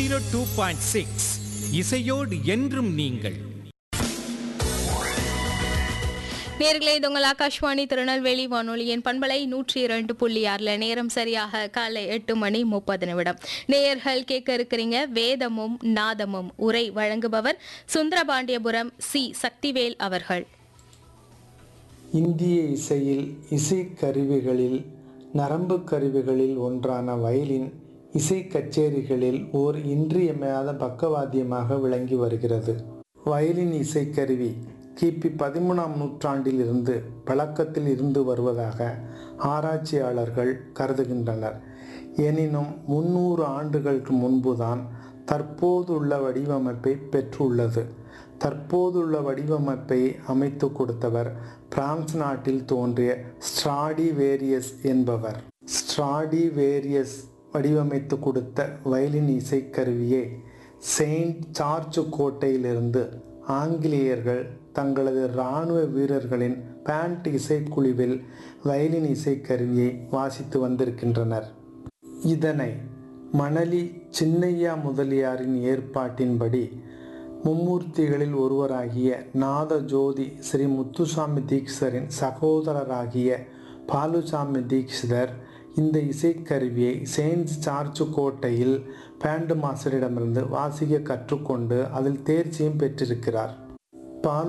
zero two point six இசையோடு என்றும் நீங்கள் நேர்களே இது உங்கள் ஆகாஷ்வாணி திருநெல்வேலி வானொலியின் பண்பலை நூற்றி இரண்டு புள்ளி ஆறுல நேரம் சரியாக காலை எட்டு மணி முப்பது நிமிடம் நேயர்கள் கேட்க இருக்கிறீங்க வேதமும் நாதமும் உரை வழங்குபவர் சுந்தரபாண்டியபுரம் சி சக்திவேல் அவர்கள் இந்திய இசையில் இசைக்கருவிகளில் நரம்பு கருவிகளில் ஒன்றான வயலின் இசை கச்சேரிகளில் ஓர் இன்றியமையாத பக்கவாத்தியமாக விளங்கி வருகிறது வயலின் இசைக்கருவி கிபி பதிமூணாம் நூற்றாண்டிலிருந்து பழக்கத்தில் இருந்து வருவதாக ஆராய்ச்சியாளர்கள் கருதுகின்றனர் எனினும் முன்னூறு ஆண்டுகளுக்கு முன்புதான் தற்போதுள்ள வடிவமைப்பை பெற்றுள்ளது தற்போதுள்ள வடிவமைப்பை அமைத்து கொடுத்தவர் பிரான்ஸ் நாட்டில் தோன்றிய ஸ்ட்ராடி வேரியஸ் என்பவர் ஸ்ட்ராடி வேரியஸ் வடிவமைத்து கொடுத்த வயலின் இசைக்கருவியை செயின்ட் சார்ஜ் கோட்டையிலிருந்து ஆங்கிலேயர்கள் தங்களது இராணுவ வீரர்களின் பேண்ட் இசைக்குழுவில் வயலின் இசைக்கருவியை வாசித்து வந்திருக்கின்றனர் இதனை மணலி சின்னையா முதலியாரின் ஏற்பாட்டின்படி மும்மூர்த்திகளில் ஒருவராகிய நாத ஜோதி ஸ்ரீ முத்துசாமி தீக்ஷரின் சகோதரராகிய பாலுசாமி தீக்ஷிதர் இந்த இசைக்கருவியை செயின்ட் சார்ஜ் கோட்டையில் பேண்டு மாஸ்டரிடமிருந்து வாசிக்க கற்றுக்கொண்டு அதில் தேர்ச்சியும் பெற்றிருக்கிறார் பால்